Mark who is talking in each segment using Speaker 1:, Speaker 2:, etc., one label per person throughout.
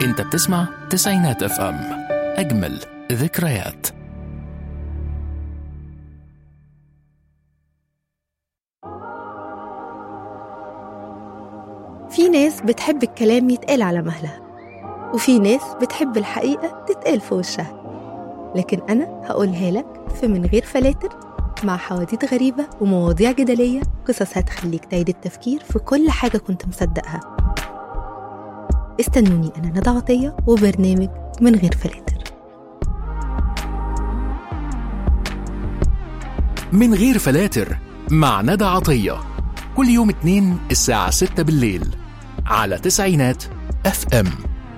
Speaker 1: انت بتسمع تسعينات اف ام اجمل ذكريات
Speaker 2: في ناس بتحب الكلام يتقال على مهلها وفي ناس بتحب الحقيقة تتقال في وشها لكن أنا هقولها لك في من غير فلاتر مع حواديت غريبة ومواضيع جدلية قصص هتخليك تعيد التفكير في كل حاجة كنت مصدقها استنوني أنا ندى عطية وبرنامج من غير فلاتر
Speaker 1: من غير فلاتر مع ندى عطية كل يوم اتنين الساعة ستة بالليل على تسعينات اف ام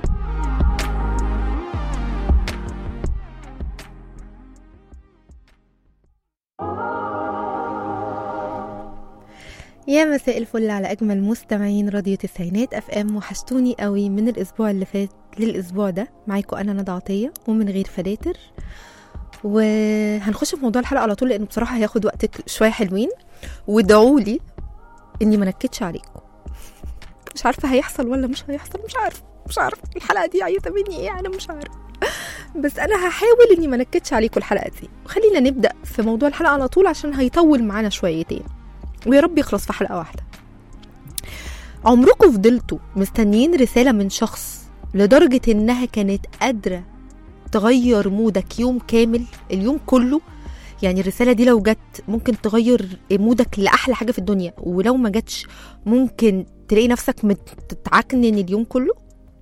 Speaker 2: يا مساء الفل على اجمل مستمعين راديو تسعينات اف ام وحشتوني قوي من الاسبوع اللي فات للاسبوع ده معاكم انا ندى عطيه ومن غير فلاتر وهنخش في موضوع الحلقه على طول لانه بصراحه هياخد وقت شويه حلوين وادعوا لي اني ما نكدش عليكم مش عارفه هيحصل ولا مش هيحصل مش عارفه مش عارفه الحلقه دي عايزه مني ايه انا مش عارفه بس انا هحاول اني ما نكدش عليكم الحلقه دي خلينا نبدا في موضوع الحلقه على طول عشان هيطول معانا شويتين ويا رب يخلص في حلقه واحده عمركم فضلتوا مستنيين رساله من شخص لدرجه انها كانت قادره تغير مودك يوم كامل اليوم كله يعني الرسالة دي لو جت ممكن تغير مودك لأحلى حاجة في الدنيا ولو ما جاتش ممكن تلاقي نفسك متعكنن اليوم كله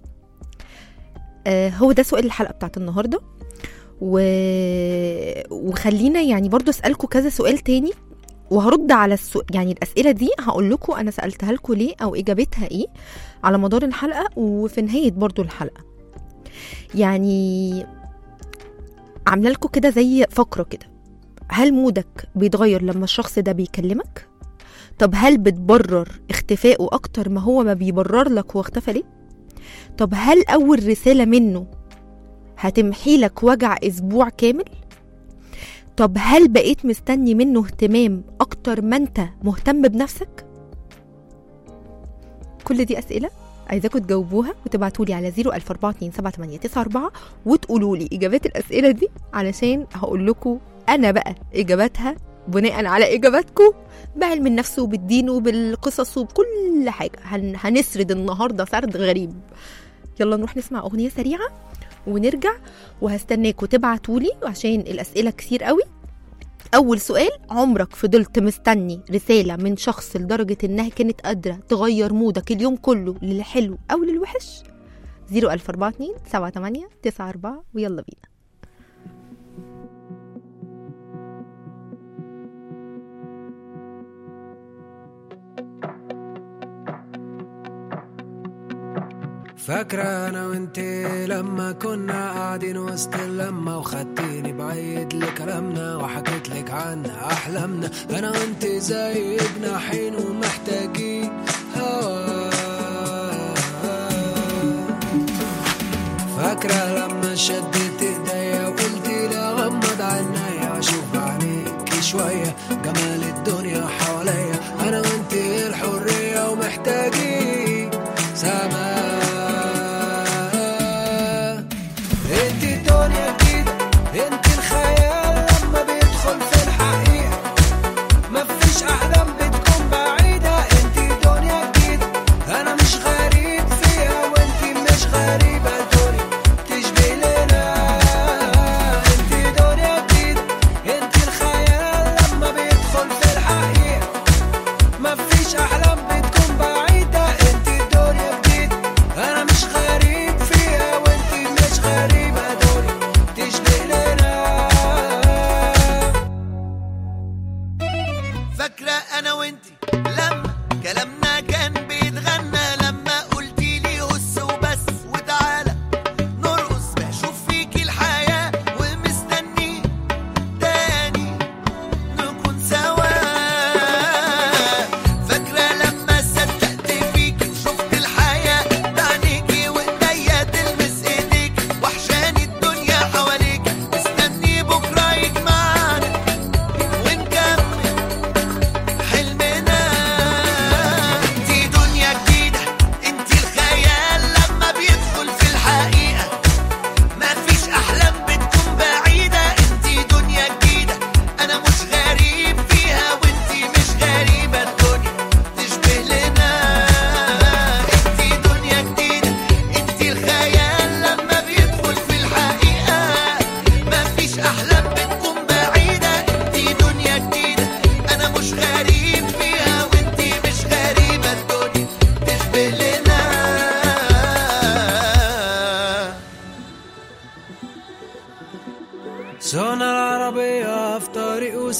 Speaker 2: آه هو ده سؤال الحلقة بتاعت النهاردة و... وخلينا يعني برضو أسألكم كذا سؤال تاني وهرد على السؤال يعني الأسئلة دي هقول لكم أنا سألتها لكم ليه أو إجابتها إيه على مدار الحلقة وفي نهاية برضو الحلقة يعني عامله لكم كده زي فقره كده هل مودك بيتغير لما الشخص ده بيكلمك طب هل بتبرر اختفائه اكتر ما هو ما بيبرر لك هو اختفى ليه طب هل اول رساله منه هتمحي لك وجع اسبوع كامل طب هل بقيت مستني منه اهتمام اكتر ما انت مهتم بنفسك كل دي اسئله عايزاكم تجاوبوها وتبعتوا لي على 004278994 وتقولوا لي اجابات الاسئله دي علشان هقول لكم انا بقى اجاباتها بناء على اجاباتكم بعلم النفس وبالدين وبالقصص وبكل حاجه هن... هنسرد النهارده سرد غريب يلا نروح نسمع اغنيه سريعه ونرجع وهستناكم تبعتوا لي عشان الاسئله كتير قوي أول سؤال عمرك فضلت مستني رسالة من شخص لدرجة إنها كانت قادرة تغير مودك اليوم كله للحلو أو للوحش 01042 78 94 ويلا بينا
Speaker 3: فاكرة أنا وأنت لما كنا قاعدين وسط اللمة وخدتيني بعيد لكلامنا وحكيت لك عن أحلامنا أنا وأنت زي جناحين ومحتاجين هوا فاكرة لما شدت ايديا وقلتي لي أغمض عينيا وأشوف عليكي شوية جمال الدنيا حواليا أنا وأنت الحرية ومحتاجين سما انت دنيا جديدة انت الخيال لما بيدخل في الحقيقة مفيش أحلام بتكون بعيدة انت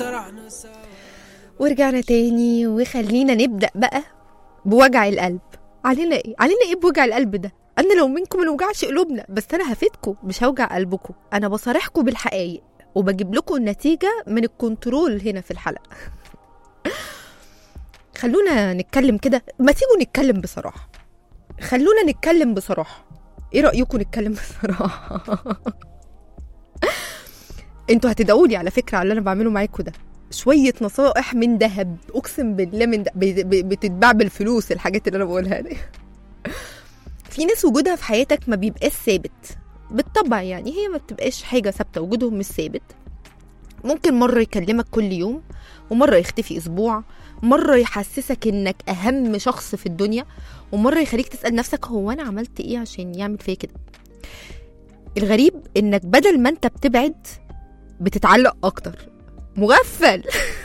Speaker 3: سرحنا سوا
Speaker 2: ورجعنا تاني وخلينا نبدأ بقى بوجع القلب علينا ايه؟ علينا ايه بوجع القلب ده؟ انا لو منكم ما نوجعش قلوبنا بس انا هفيدكم مش هوجع قلبكم انا بصارحكم بالحقائق وبجيب لكم النتيجة من الكنترول هنا في الحلقة خلونا نتكلم كده ما تيجوا نتكلم بصراحة خلونا نتكلم بصراحة ايه رأيكم نتكلم بصراحة انتوا هتدعوا لي على فكرة على اللي انا بعمله معاكم ده شوية نصائح من ذهب اقسم بالله من ده ب- ب- بتتباع بالفلوس الحاجات اللي انا بقولها دي في ناس وجودها في حياتك ما بيبقاش ثابت بالطبع يعني هي ما بتبقاش حاجة ثابتة وجودهم مش ثابت ممكن مرة يكلمك كل يوم ومرة يختفي أسبوع مرة يحسسك إنك أهم شخص في الدنيا ومرة يخليك تسأل نفسك هو أنا عملت إيه عشان يعمل فيا كده الغريب إنك بدل ما أنت بتبعد بتتعلق أكتر مغفل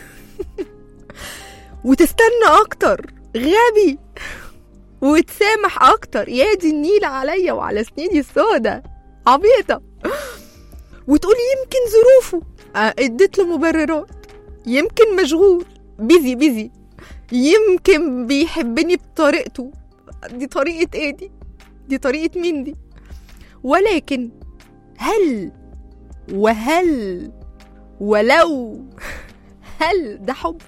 Speaker 2: وتستنى أكتر غبي وتسامح أكتر يا دي النيلة عليا وعلى سنيني السودة عبيطة وتقول يمكن ظروفه آه، اديت له مبررات يمكن مشغول بيزي بيزي يمكن بيحبني بطريقته دي طريقة ايه دي دي طريقة مين دي ولكن هل وهل ولو هل ده حب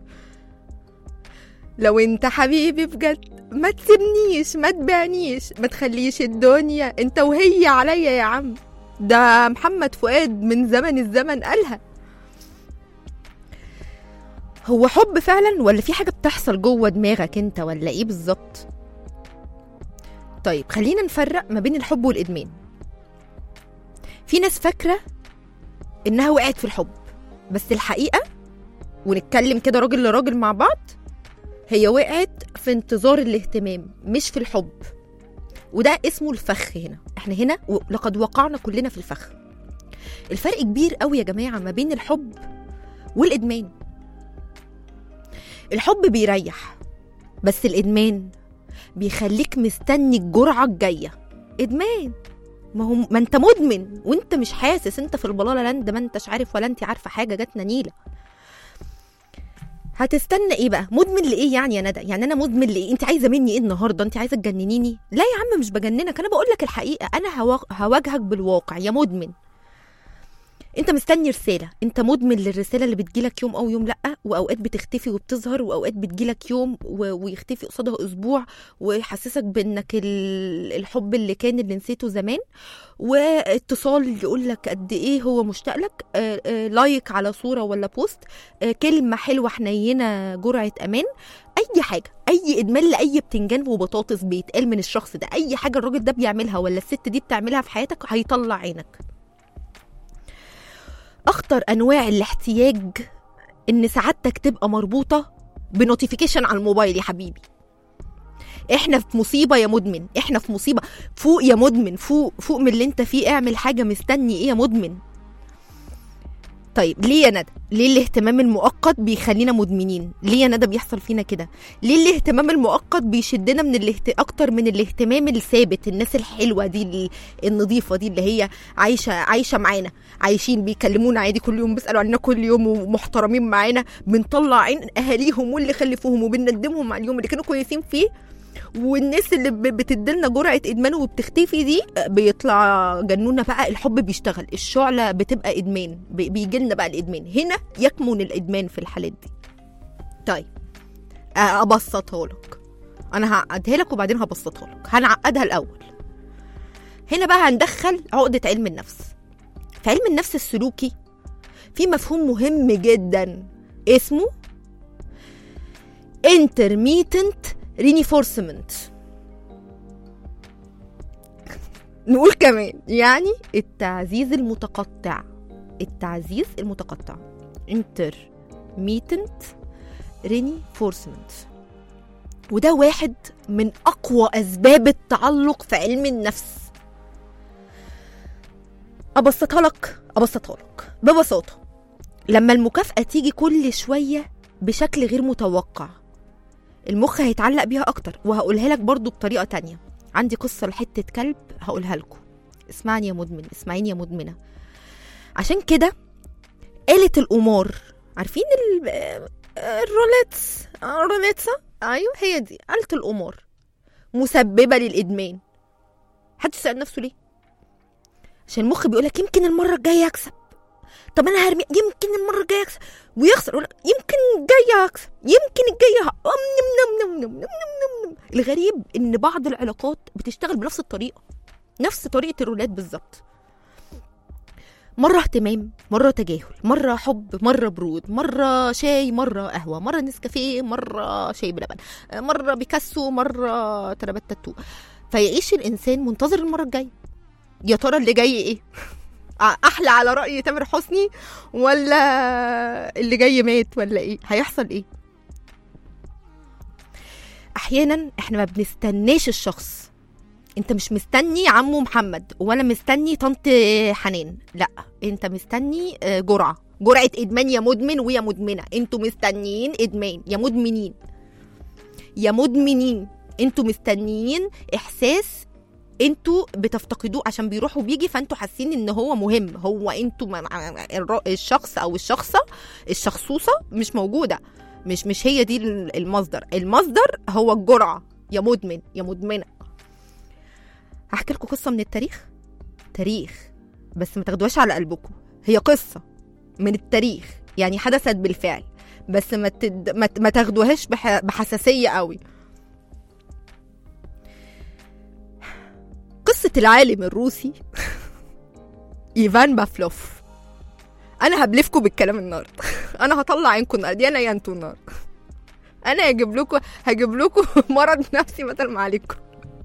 Speaker 2: لو انت حبيبي بجد ما تسيبنيش ما تبعنيش ما تخليش الدنيا انت وهي عليا يا عم ده محمد فؤاد من زمن الزمن قالها هو حب فعلا ولا في حاجة بتحصل جوه دماغك انت ولا ايه بالظبط طيب خلينا نفرق ما بين الحب والإدمان في ناس فاكرة إنها وقعت في الحب بس الحقيقة ونتكلم كده راجل لراجل مع بعض هي وقعت في انتظار الاهتمام مش في الحب وده اسمه الفخ هنا احنا هنا و- لقد وقعنا كلنا في الفخ الفرق كبير قوي يا جماعة ما بين الحب والإدمان الحب بيريح بس الإدمان بيخليك مستني الجرعة الجاية إدمان ما هو ما انت مدمن وانت مش حاسس انت في البلاله لاند ما انتش عارف ولا انت عارفه حاجه جاتنا نيله هتستنى ايه بقى مدمن لايه يعني يا ندى يعني انا مدمن لايه انت عايزه مني ايه النهارده انت عايزه تجننيني لا يا عم مش بجننك انا بقول لك الحقيقه انا هوا- هواجهك بالواقع يا مدمن انت مستني رساله انت مدمن للرساله اللي بتجيلك يوم او يوم لا واوقات بتختفي وبتظهر واوقات بتجيلك يوم و- ويختفي قصادها اسبوع ويحسسك بانك ال- الحب اللي كان اللي نسيته زمان واتصال يقول لك قد ايه هو مشتاق لك آه، آه، لايك على صوره ولا بوست آه، كلمه حلوه حنينه جرعه امان اي حاجه اي ادمان لاي بتنجان وبطاطس بيتقال من الشخص ده اي حاجه الراجل ده بيعملها ولا الست دي بتعملها في حياتك هيطلع عينك اخطر انواع الاحتياج ان سعادتك تبقى مربوطه بنوتيفيكيشن على الموبايل يا حبيبي احنا في مصيبه يا مدمن احنا في مصيبه فوق يا مدمن فوق فوق من اللي انت فيه اعمل حاجه مستني ايه يا مدمن طيب ليه يا ندى ليه الاهتمام المؤقت بيخلينا مدمنين ليه يا ندى بيحصل فينا كده ليه الاهتمام المؤقت بيشدنا من الاهت... اكتر من الاهتمام الثابت الناس الحلوه دي ال- النظيفه دي اللي هي عايشه عايشه معانا عايشين بيكلمونا عادي كل يوم بيسالوا عننا كل يوم ومحترمين معانا بنطلع عين اهاليهم واللي خلفوهم وبنندمهم على اليوم اللي كانوا كويسين فيه والناس اللي ب- بتديلنا جرعه ادمان وبتختفي دي بيطلع جنونا بقى الحب بيشتغل الشعله بتبقى ادمان بيجي لنا بقى الادمان هنا يكمن الادمان في الحالات دي طيب آه، ابسطها لك انا هعقدها لك وبعدين هبسطها لك هنعقدها الاول هنا بقى هندخل عقده علم النفس في علم النفس السلوكي في مفهوم مهم جدا اسمه intermittent reinforcement نقول كمان يعني التعزيز المتقطع التعزيز المتقطع intermittent reinforcement وده واحد من أقوى أسباب التعلق في علم النفس أبسطها لك أبسطها لك ببساطة لما المكافأة تيجي كل شوية بشكل غير متوقع المخ هيتعلق بيها أكتر وهقولها لك برضو بطريقة تانية عندي قصة لحتة كلب هقولها لكم اسمعني يا مدمن اسمعيني يا مدمنة عشان كده آلة القمار عارفين ال- آه، الروليتس آه، الروليتسا ايوه هي دي آلة القمار مسببة للإدمان حد يسأل نفسه ليه عشان المخ بيقولك يمكن المرة الجاية أكسب طب أنا هرمي يمكن المرة الجاية أكسب ويخسر يقولك يمكن الجاية أكسب يمكن الجاية ه- أم نم نم نم نم نم نم نم. الغريب إن بعض العلاقات بتشتغل بنفس الطريقة نفس طريقة الرولات بالظبط مرة اهتمام مرة تجاهل مرة حب مرة برود مرة شاي مرة قهوة مرة نسكافيه مرة شاي بلبن مرة بيكاسو مرة ترابات تاتو فيعيش الإنسان منتظر المرة الجاية يا ترى اللي جاي إيه ع- أحلى على رأي تامر حسني ولا اللي جاي مات ولا إيه هيحصل إيه أحيانا إحنا ما بنستناش الشخص انت مش مستني عمو محمد ولا مستني طنط حنان لا انت مستني آه، جرعه جرعه ادمان يا مدمن ويا مدمنه انتوا مستنيين ادمان يا مدمنين يا مدمنين انتوا مستنيين احساس انتوا بتفتقدوه عشان بيروح وبيجي فانتوا حاسين ان هو مهم هو انتوا م- م- الر- الشخص او الشخصه الشخصوصه مش موجوده مش مش هي دي المصدر المصدر هو الجرعه يا مدمن يا مدمنه هحكي لكم قصه من التاريخ تاريخ بس ما تاخدوهاش على قلبكم هي قصه من التاريخ يعني حدثت بالفعل بس ما تد... ما, ت- ما تاخدوهاش بح... بحساسيه قوي قصه العالم الروسي ايفان بافلوف انا هبلفكم بالكلام النهارده انا هطلع عينكم النهارده يا انا يا انتوا النهارده انا هجيب لكم هجيب لكم مرض نفسي بدل ما عليكم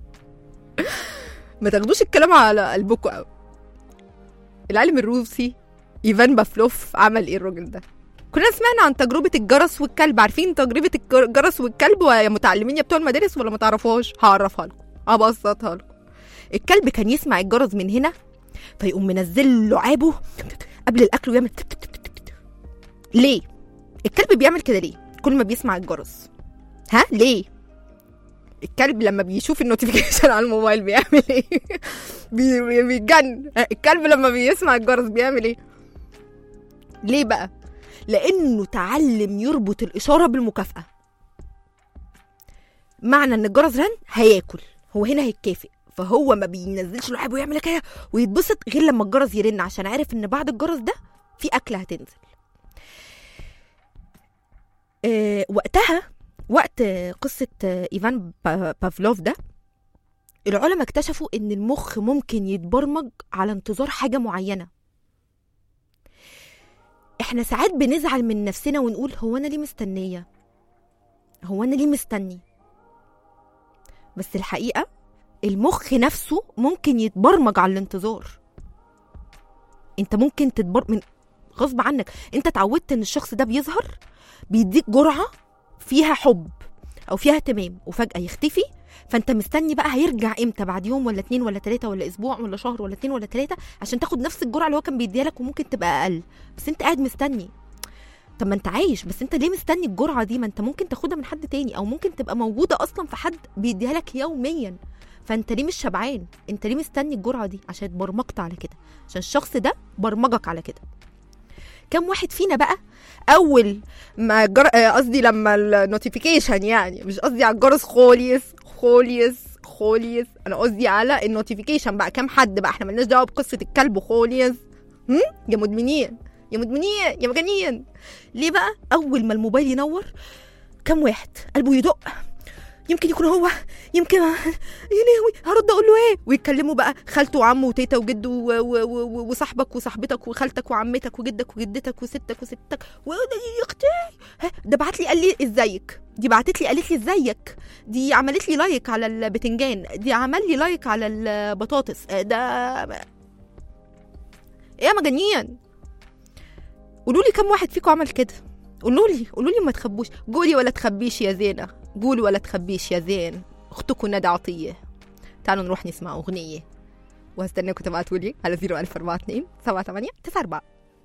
Speaker 2: ما تاخدوش الكلام على قلبكم قوي العالم الروسي ايفان بافلوف عمل ايه الراجل ده كلنا سمعنا عن تجربة الجرس والكلب عارفين تجربة الجر- الجرس والكلب يا متعلمين يا بتوع المدارس ولا ما تعرفوهاش هعرفها لكم هبسطها لكم الكلب كان يسمع الجرس من هنا فيقوم منزل لعابه قبل الاكل ويعمل تك تك تك تك تك. ليه الكلب بيعمل كده ليه كل ما بيسمع الجرس ها ليه الكلب لما بيشوف النوتيفيكيشن على الموبايل بيعمل ايه بي- بيتجن الكلب لما بيسمع الجرس بيعمل ايه ليه بقى لانه تعلم يربط الاشاره بالمكافاه معنى ان الجرس رن هياكل هو هنا هيتكافئ فهو ما بينزلش لعابه ويعمل كده ويتبسط غير لما الجرس يرن عشان عارف ان بعد الجرس ده في اكله هتنزل آه وقتها وقت قصة إيفان با- بافلوف ده العلماء اكتشفوا إن المخ ممكن يتبرمج على انتظار حاجة معينة احنا ساعات بنزعل من نفسنا ونقول هو أنا ليه مستنية هو أنا ليه مستني بس الحقيقة المخ نفسه ممكن يتبرمج على الانتظار انت ممكن تتبر من غصب عنك انت اتعودت ان الشخص ده بيظهر بيديك جرعه فيها حب او فيها اهتمام وفجاه يختفي فانت مستني بقى هيرجع امتى بعد يوم ولا اتنين ولا تلاته ولا اسبوع ولا شهر ولا اتنين ولا تلاته عشان تاخد نفس الجرعه اللي هو كان بيديها لك وممكن تبقى اقل بس انت قاعد مستني طب ما انت عايش بس انت ليه مستني الجرعه دي ما انت ممكن تاخدها من حد تاني او ممكن تبقى موجوده اصلا في حد بيديها لك يوميا فانت ليه مش شبعان انت ليه مستني الجرعه دي عشان اتبرمجت على كده عشان الشخص ده برمجك على كده كم واحد فينا بقى اول ما الجر... آه، قصدي لما النوتيفيكيشن يعني مش قصدي على الجرس خالص خالص خالص انا قصدي على النوتيفيكيشن بقى كام حد بقى احنا ملناش دعوه بقصه الكلب خالص هم يا مدمنين يا مدمنين يا مجانين ليه بقى اول ما الموبايل ينور كم واحد قلبه يدق يمكن يكون هو يمكن يا لهوي هرد اقول له ايه ويتكلموا بقى خالته وعمه وتيتا وجده و- و- و- وصاحبك وصاحبتك وخالتك وعمتك وجدك وجدتك وستك وستك وده يا اختي ها، ده بعت لي قال لي ازيك دي بعتت لي قالت لي ازيك دي عملت لي لايك على البتنجان دي عمل لي لايك على البطاطس آه، ده ايه يا مجانين قولوا لي كم واحد فيكم عمل كده قولوا لي قولوا لي ما تخبوش قولي ولا تخبيش يا زينه قولي ولا تخبيش يا زين اختكم ندى عطيه تعالوا نروح نسمع اغنيه وهستناكم تبعتوا لي على 01042 78 94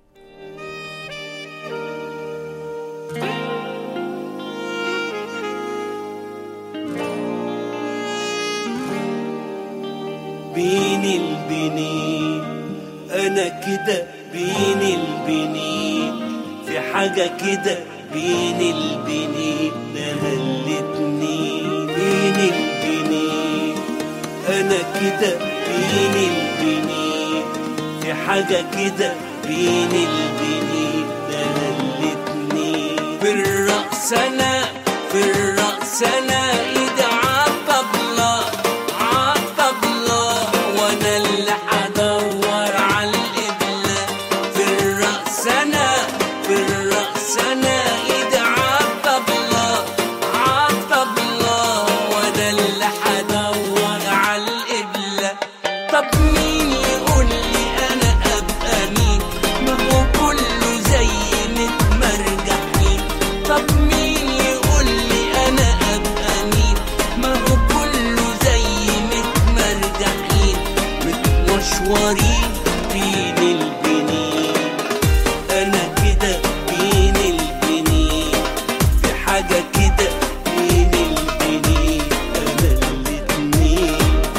Speaker 4: بين البنين انا كده بين البنين في في حاجة كده بين البنين أنا الاتنين بين البنين أنا كده بين البنين في حاجة كده بين البنين أنا الاتنين في الرقص أنا في الرقص أنا إيدي عالطبلة عالطبلة وأنا اللي هدور على القبلة في الرقص أنا في الرقص أنا إيدي عالطبلة عالطبلة وأنا اللي هدور على القبلة طب مين يقول لي أنا أبقى مين ما هو كله زي متمرجحين طب مين يقول لي أنا أبقى مين ما هو كله زي متمرجحين متمشورين بين البنين أنا كده بين البنين في حاجة كده بين البنين أنا الاتنين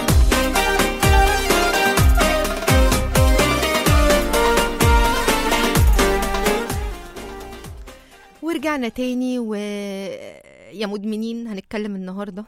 Speaker 2: ورجعنا تاني و يا مدمنين هنتكلم النهارده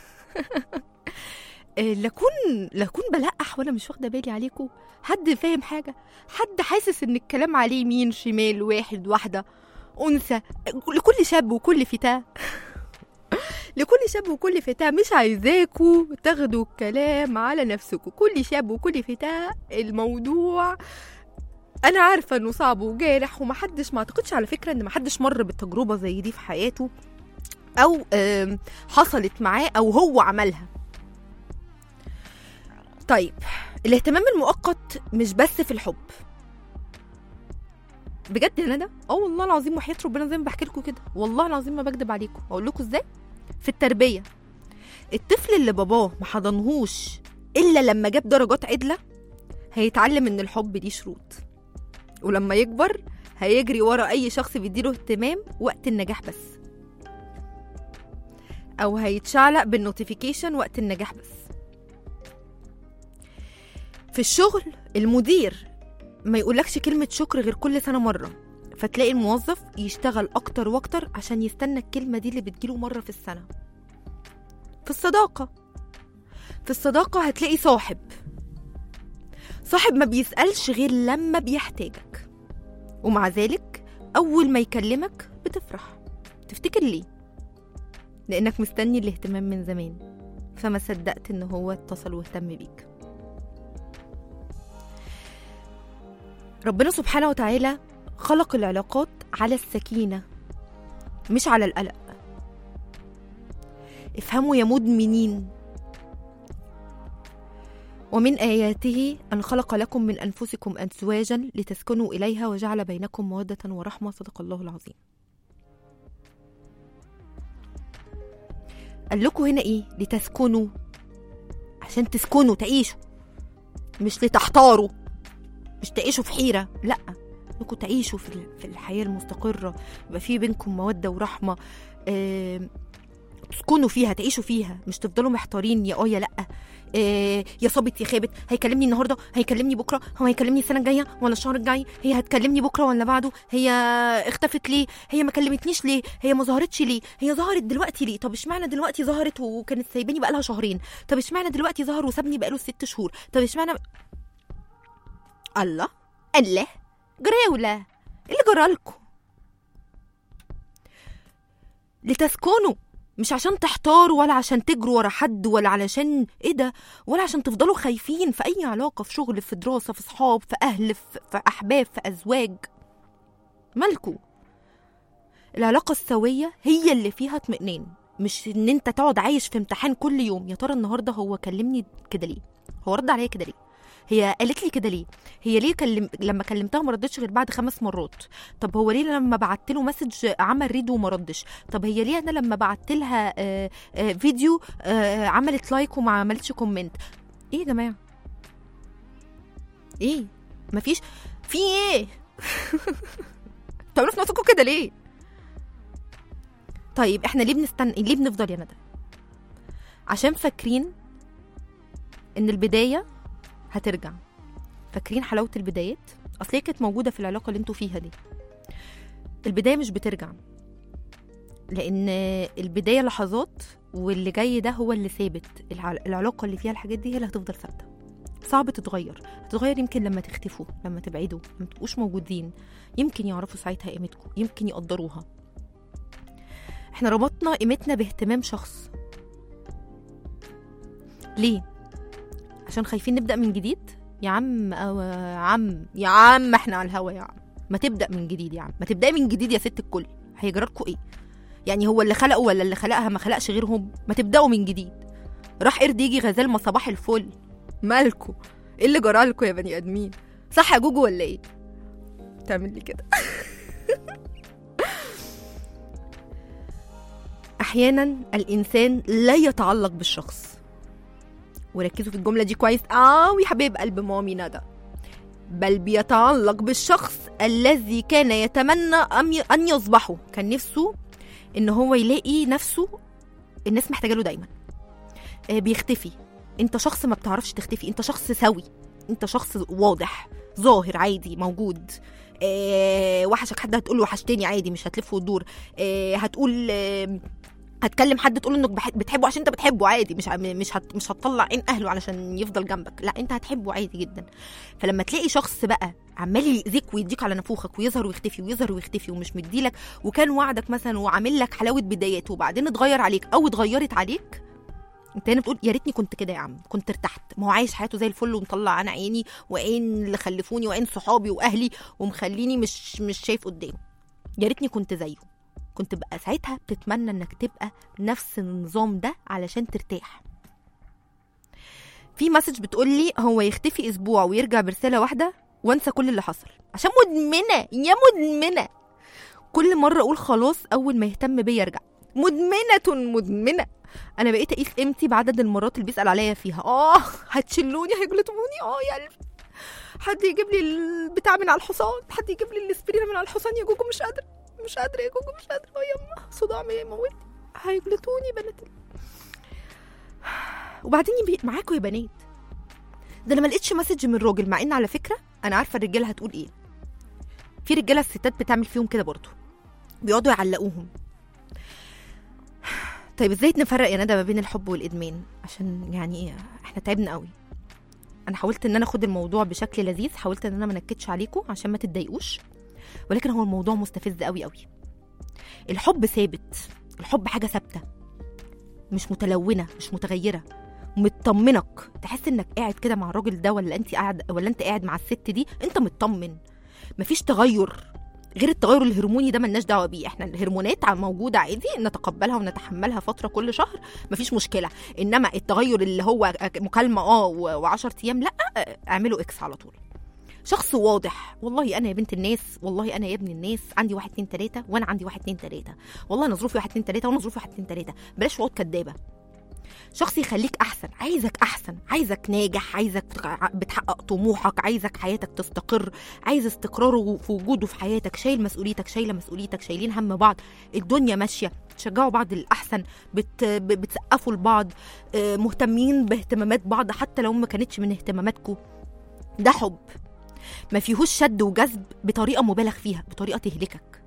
Speaker 2: آه، لاكون لاكون بلقح وانا مش واخده بالي عليكم حد فاهم حاجه حد حاسس ان الكلام عليه يمين شمال واحد واحده انثى لكل شاب وكل فتاه لكل شاب وكل فتاة مش عايزاكوا تاخدوا الكلام على نفسكوا كل شاب وكل فتاة الموضوع انا عارفه انه صعب وجارح ومحدش ما اعتقدش على فكره ان محدش مر بالتجربه زي دي في حياته او آم، حصلت معاه او هو عملها طيب الاهتمام المؤقت مش بس في الحب بجد يا ندى اه والله العظيم وحياه ربنا زي ما بحكي لكم كده والله العظيم ما بكدب عليكم اقول لكم ازاي في التربيه الطفل اللي باباه ما حضنهوش الا لما جاب درجات عدله هيتعلم ان الحب ليه شروط ولما يكبر هيجري ورا اي شخص بيديله اهتمام وقت النجاح بس او هيتشعلق بالنوتيفيكيشن وقت النجاح بس في الشغل المدير ما يقولكش كلمة شكر غير كل سنة مرة فتلاقي الموظف يشتغل أكتر وأكتر عشان يستنى الكلمة دي اللي بتجيله مرة في السنة في الصداقة في الصداقة هتلاقي صاحب صاحب ما بيسألش غير لما بيحتاجك ومع ذلك أول ما يكلمك بتفرح تفتكر ليه؟ لأنك مستني الاهتمام من زمان فما صدقت إن هو اتصل واهتم بيك ربنا سبحانه وتعالى خلق العلاقات على السكينة مش على القلق افهموا يا مدمنين ومن آياته أن خلق لكم من أنفسكم أزواجا لتسكنوا إليها وجعل بينكم مودة ورحمة صدق الله العظيم قال لكم هنا إيه لتسكنوا عشان تسكنوا تعيشوا مش لتحتاروا مش تعيشوا في حيرة لأ انكم تعيشوا في ال- في الحياة المستقرة يبقى في بينكم مودة ورحمة آم، تسكنوا فيها تعيشوا فيها مش تفضلوا محتارين يا اه يا لا آه يا صابت يا خابت هيكلمني النهارده هيكلمني بكره هو هيكلمني السنه الجايه ولا الشهر الجاي هي هتكلمني بكره ولا بعده هي اختفت ليه هي ما كلمتنيش ليه هي ما ظهرتش ليه هي ظهرت دلوقتي ليه طب اشمعنى دلوقتي ظهرت وكانت سايباني بقالها شهرين طب اشمعنى دلوقتي ظهر وسابني بقاله ست شهور طب اشمعنى الله الله جراوله ايه اللي جرالكوا لتسكنوا مش عشان تحتاروا ولا عشان تجروا ورا حد ولا علشان ايه ده ولا عشان تفضلوا خايفين في اي علاقه في شغل في دراسه في صحاب في اهل في, في احباب في ازواج مالكوا العلاقه السويه هي اللي فيها اطمئنان مش ان انت تقعد عايش في امتحان كل يوم يا ترى النهارده هو كلمني كده ليه هو رد عليا كده ليه هي قالت لي كده ليه هي ليه كلم... لما كلمتها ما ردتش غير بعد خمس مرات طب هو ليه لما بعت له مسج عمل ريد وما ردش طب هي ليه انا لما بعت لها آه آه فيديو آه عملت لايك وما عملتش كومنت ايه يا جماعه ايه مفيش في ايه بتعملوا في نفسكم كده ليه طيب احنا ليه بنستنى ليه بنفضل يا ندى عشان فاكرين ان البدايه هترجع فاكرين حلاوه البدايات اصل هي كانت موجوده في العلاقه اللي انتوا فيها دي البدايه مش بترجع لان البدايه لحظات واللي جاي ده هو اللي ثابت الع- العلاقه اللي فيها الحاجات دي هي اللي هتفضل ثابته صعب تتغير تتغير يمكن لما تختفوا لما تبعدوا لما تبقوش موجودين يمكن يعرفوا ساعتها قيمتكم يمكن يقدروها احنا ربطنا قيمتنا باهتمام شخص ليه عشان خايفين نبدا من جديد يا عم أو يا عم يا عم احنا على الهوا يا عم ما تبدا من جديد يا عم ما تبداي من جديد يا ست الكل هيجرالكوا ايه يعني هو اللي خلقه ولا اللي خلقها ما خلقش غيرهم ما تبداوا من جديد راح قرد يجي غزال ما صباح الفل مالكوا ايه اللي جرالكوا يا بني ادمين صح يا جوجو ولا ايه تعمل لي كده احيانا الانسان لا يتعلق بالشخص وركزوا في الجمله دي كويس قوي يا حبيب قلب مامي ندى بل بيتعلق بالشخص الذي كان يتمنى أم ي- ان يصبحه كان نفسه ان هو يلاقي نفسه الناس محتاجه له دايما آه، بيختفي انت شخص ما بتعرفش تختفي انت شخص سوي انت شخص واضح ظاهر عادي موجود آه وحشك حد هتقول له وحشتني عادي مش هتلف وتدور آه هتقول آه هتكلم حد تقول انك بح- بتحبه عشان انت بتحبه عادي مش ع- مش هت مش هتطلع عين اهله علشان يفضل جنبك لا انت هتحبه عادي جدا فلما تلاقي شخص بقى عمال يأذيك ويديك على نافوخك ويظهر ويختفي ويظهر ويختفي ومش مديلك وكان وعدك مثلا وعامل لك حلاوه بدايات وبعدين اتغير عليك او اتغيرت عليك انت هنا بتقول يا ريتني كنت كده يا عم كنت ارتحت ما هو عايش حياته زي الفل ومطلع انا عيني وعين اللي خلفوني وعين صحابي واهلي ومخليني مش مش شايف قدامه يا ريتني كنت زيه كنت بقى ساعتها بتتمنى انك تبقى نفس النظام ده علشان ترتاح في مسج بتقول لي هو يختفي اسبوع ويرجع برساله واحده وانسى كل اللي حصل عشان مدمنه يا مدمنه كل مره اقول خلاص اول ما يهتم بيا ارجع مدمنه مدمنه انا بقيت اقيس قيمتي بعدد المرات اللي بيسال عليا فيها اه هتشلوني هيجلطوني اه يا قلبي حد يجيب لي البتاع من على الحصان حد يجيب لي الاسبرين من على الحصان يا جوجو مش قادره مش قادره يا جوجو مش قادره اه يما صداع يموتني هيجلطوني بنات ال- وبعدين يبي- معاكوا يا بنات ده انا ما لقيتش مسج من راجل مع ان على فكره انا عارفه الرجاله هتقول ايه في رجاله الستات بتعمل فيهم كده برضه بيقعدوا يعلقوهم طيب ازاي نفرق يا ندى ما بين الحب والادمان عشان يعني احنا تعبنا قوي انا حاولت ان انا اخد الموضوع بشكل لذيذ حاولت ان انا ما نكدش عليكم عشان ما تتضايقوش ولكن هو الموضوع مستفز قوي قوي الحب ثابت الحب حاجه ثابته مش متلونه مش متغيره مطمنك تحس انك قاعد كده مع الراجل ده ولا انت قاعد ولا انت قاعد مع الست دي انت مطمن مفيش تغير غير التغير الهرموني ده ملناش دعوه بيه احنا الهرمونات ع- موجوده عادي نتقبلها ونتحملها فتره كل شهر مفيش مشكله انما التغير اللي هو مكالمه اه و10 ايام لا اه، اعملوا اكس على طول شخص واضح والله انا يا بنت الناس والله انا يا ابن الناس عندي واحد اتنين تلاته وانا عندي واحد اتنين تلاته والله انا ظروفي واحد اتنين تلاته وانا ظروفي واحد اتنين تلاته بلاش وعود كدابه شخص يخليك احسن عايزك احسن عايزك ناجح عايزك بتع- بتحقق طموحك عايزك حياتك تستقر عايز استقراره في وجوده في حياتك شايل مسؤوليتك شايله مسؤوليتك شايلين هم بعض الدنيا ماشيه تشجعوا بعض للاحسن بت... ب- بتسقفوا لبعض آه، مهتمين باهتمامات بعض حتى لو ما كانتش من اهتماماتكم ده حب ما فيهوش شد وجذب بطريقه مبالغ فيها بطريقه تهلكك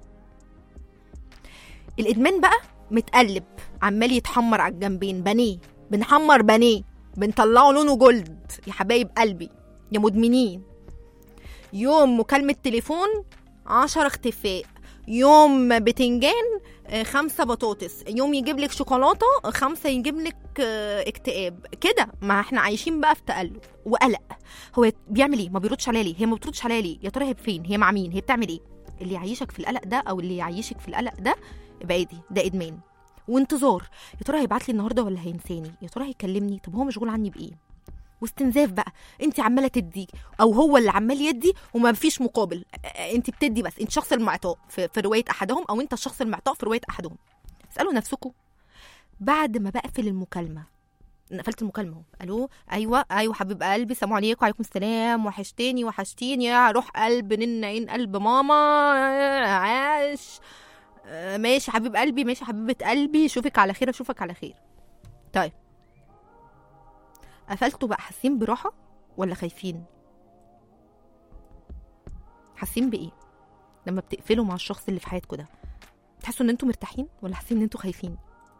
Speaker 2: الادمان بقى متقلب عمال يتحمر على الجنبين بانيه بنحمر بانيه بنطلعه لونه جولد يا حبايب قلبي يا مدمنين يوم مكالمة تليفون عشر اختفاء يوم بتنجان آه، خمسة بطاطس يوم يجيب لك شوكولاتة خمسة يجيب لك آه، اكتئاب كده ما احنا عايشين بقى في تقلب وقلق هو بيعمل ايه ما بيردش عليا ليه هي ما بتردش عليا ليه يا ترى هي فين هي مع مين هي بتعمل ايه اللي يعيشك في القلق ده او اللي يعيشك في القلق ده ابعدي ده ادمان وانتظار يا ترى هيبعت لي النهارده ولا هينساني يا ترى هيكلمني طب هو مشغول عني بايه واستنزاف بقى انت عماله تدي او هو اللي عمال يدي وما فيش مقابل اه، انت بتدي بس انت شخص المعطاء في, في روايه احدهم او انت الشخص المعطاء في روايه احدهم اسالوا نفسكم بعد ما بقفل المكالمه أنا قفلت المكالمه اهو الو ايوه ايوه حبيب قلبي السلام عليكم وعليكم السلام وحشتني وحشتيني يا روح قلب نن عين قلب ماما عاش آه، ماشي حبيب قلبي ماشي حبيبه قلبي اشوفك على خير اشوفك على خير طيب قفلتوا بقى حاسين براحه ولا خايفين حاسين بايه لما بتقفلوا مع الشخص اللي في حياتكم ده بتحسوا ان انتوا مرتاحين ولا حاسين ان انتوا خايفين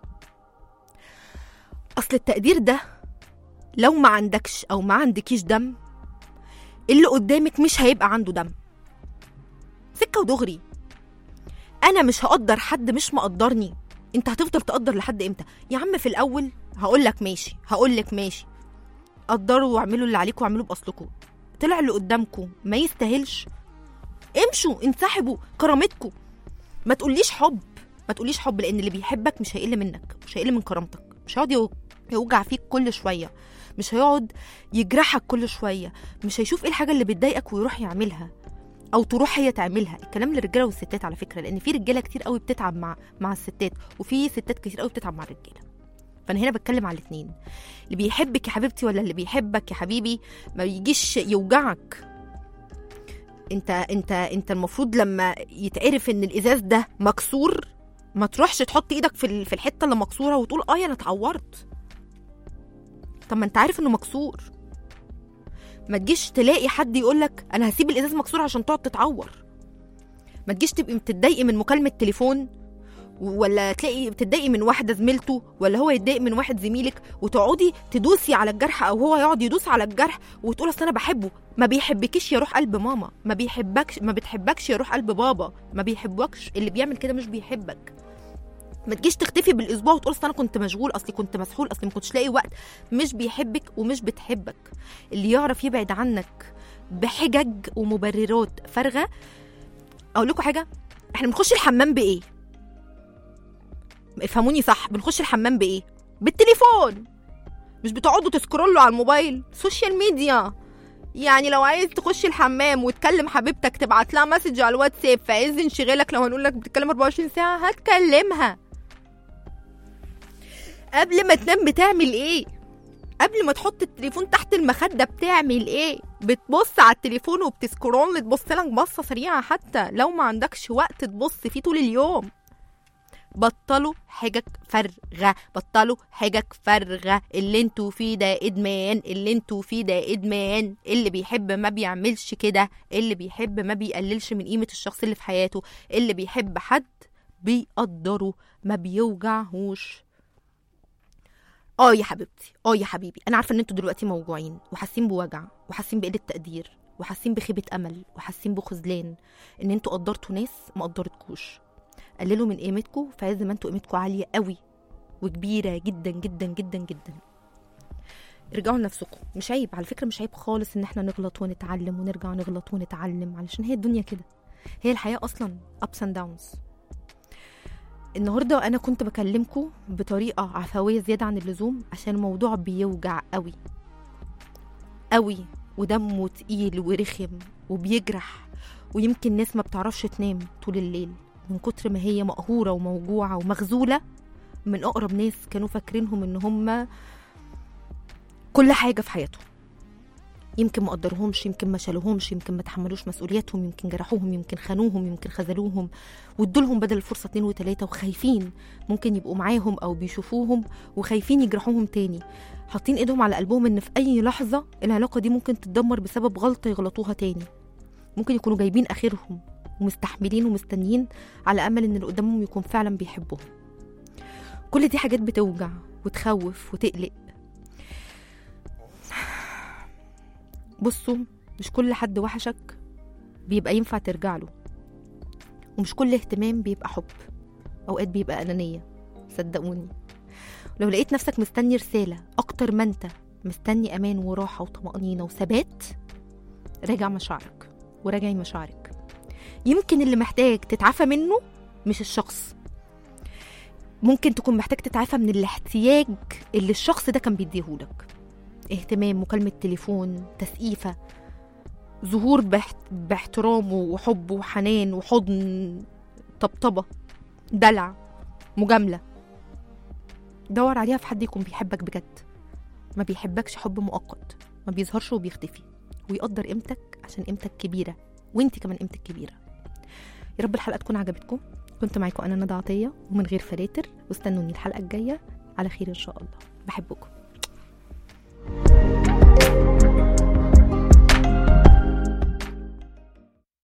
Speaker 2: اصل التقدير ده لو ما عندكش او ما عندكيش دم اللي قدامك مش هيبقى عنده دم سكه ودغري انا مش هقدر حد مش مقدرني انت هتفضل تقدر لحد امتى يا عم في الاول هقول لك ماشي هقول لك ماشي قدروا واعملوا اللي عليكم واعملوا باصلكم طلع اللي قدامكم ما يستاهلش امشوا انسحبوا كرامتكم ما تقوليش حب ما تقوليش حب لان اللي بيحبك مش هيقل منك مش هيقل من كرامتك مش هيقعد يو- يوجع فيك كل شويه مش هيقعد يجرحك كل شويه مش هيشوف ايه الحاجه اللي بتضايقك ويروح يعملها او تروح هي تعملها الكلام للرجاله والستات على فكره لان في رجاله كتير قوي بتتعب مع مع الستات وفي ستات كتير قوي بتتعب مع الرجاله فانا هنا بتكلم على الاثنين اللي بيحبك يا حبيبتي ولا اللي بيحبك يا حبيبي ما بيجيش يوجعك انت انت انت المفروض لما يتعرف ان الازاز ده مكسور ما تروحش تحط ايدك في ال- في الحته اللي مكسوره وتقول اه انا اتعورت طب ما انت عارف انه مكسور ما تجيش تلاقي حد يقول لك انا هسيب الازاز مكسور عشان تقعد تتعور ما تجيش تبقي بتتضايقي من مكالمه تليفون ولا تلاقي بتتضايقي من واحده زميلته ولا هو يتضايق من واحد زميلك وتقعدي تدوسي على الجرح او هو يقعد يدوس على الجرح وتقول اصل انا بحبه ما بيحبكيش يا روح قلب ماما ما بيحبكش ما بتحبكش يا روح قلب بابا ما بيحبكش اللي بيعمل كده مش بيحبك ما تجيش تختفي بالاسبوع وتقول اصل انا كنت مشغول اصلي كنت مسحول اصلي ما كنتش لاقي وقت مش بيحبك ومش بتحبك اللي يعرف يبعد عنك بحجج ومبررات فارغه اقول لكم حاجه احنا بنخش الحمام بايه افهموني صح بنخش الحمام بايه بالتليفون مش بتقعدوا تسكرولوا على الموبايل سوشيال ميديا يعني لو عايز تخش الحمام وتكلم حبيبتك تبعت لها مسج على الواتساب في عز انشغالك لو هنقول لك بتتكلم 24 ساعه هتكلمها قبل ما تنام بتعمل ايه قبل ما تحط التليفون تحت المخده بتعمل ايه بتبص على التليفون وبتسكرول تبص لك بصه سريعه حتى لو ما عندكش وقت تبص فيه طول اليوم بطلوا حجج فارغه بطلوا حجج فارغه اللي انتوا فيه ده ادمان اللي انتوا فيه ده ادمان اللي بيحب ما بيعملش كده اللي بيحب ما بيقللش من قيمه الشخص اللي في حياته اللي بيحب حد بيقدره ما بيوجعهوش اه يا حبيبتي اه يا حبيبي انا عارفه ان انتوا دلوقتي موجوعين وحاسين بوجع وحاسين بقله تقدير وحاسين بخيبه امل وحاسين بخذلان ان انتوا قدرتوا ناس ما قدرتكوش قللوا من قيمتكم في عز ما انتوا قيمتكم عاليه قوي وكبيره جدا جدا جدا جدا ارجعوا لنفسكم مش عيب على فكره مش عيب خالص ان احنا نغلط ونتعلم ونرجع نغلط ونتعلم علشان هي الدنيا كده هي الحياه اصلا ups and downs النهارده انا كنت بكلمكم بطريقه عفويه زياده عن اللزوم عشان الموضوع بيوجع قوي قوي ودمه تقيل ورخم وبيجرح ويمكن ناس ما بتعرفش تنام طول الليل من كتر ما هي مقهوره وموجوعه ومخذوله من اقرب ناس كانوا فاكرينهم ان هم كل حاجه في حياتهم يمكن ما قدرهمش يمكن ما شالوهمش يمكن ما تحملوش مسؤولياتهم يمكن جرحوهم يمكن خانوهم يمكن خذلوهم وادولهم بدل الفرصه اتنين وتلاته وخايفين ممكن يبقوا معاهم او بيشوفوهم وخايفين يجرحوهم تاني حاطين ايدهم على قلبهم ان في اي لحظه العلاقه دي ممكن تتدمر بسبب غلطه يغلطوها تاني ممكن يكونوا جايبين اخرهم ومستحملين ومستنيين على امل ان اللي قدامهم يكون فعلا بيحبهم كل دي حاجات بتوجع وتخوف وتقلق بصوا مش كل حد وحشك بيبقى ينفع ترجع له ومش كل اهتمام بيبقى حب اوقات بيبقى انانيه صدقوني لو لقيت نفسك مستني رساله اكتر ما انت مستني امان وراحه وطمانينه وثبات راجع مشاعرك وراجعي مشاعرك يمكن اللي محتاج تتعافى منه مش الشخص ممكن تكون محتاج تتعافى من الاحتياج اللي الشخص ده كان بيديهولك اهتمام مكالمة تليفون تسقيفة ظهور باحت... باحترام وحب وحنان وحضن طبطبة دلع مجاملة دور عليها في حد يكون بيحبك بجد ما بيحبكش حب مؤقت ما بيظهرش وبيختفي ويقدر قيمتك عشان قيمتك كبيرة وانت كمان قيمتك كبيرة يا رب الحلقة تكون عجبتكم كنت معاكم أنا ندى عطية ومن غير فلاتر واستنوني الحلقة الجاية على خير إن شاء الله بحبكم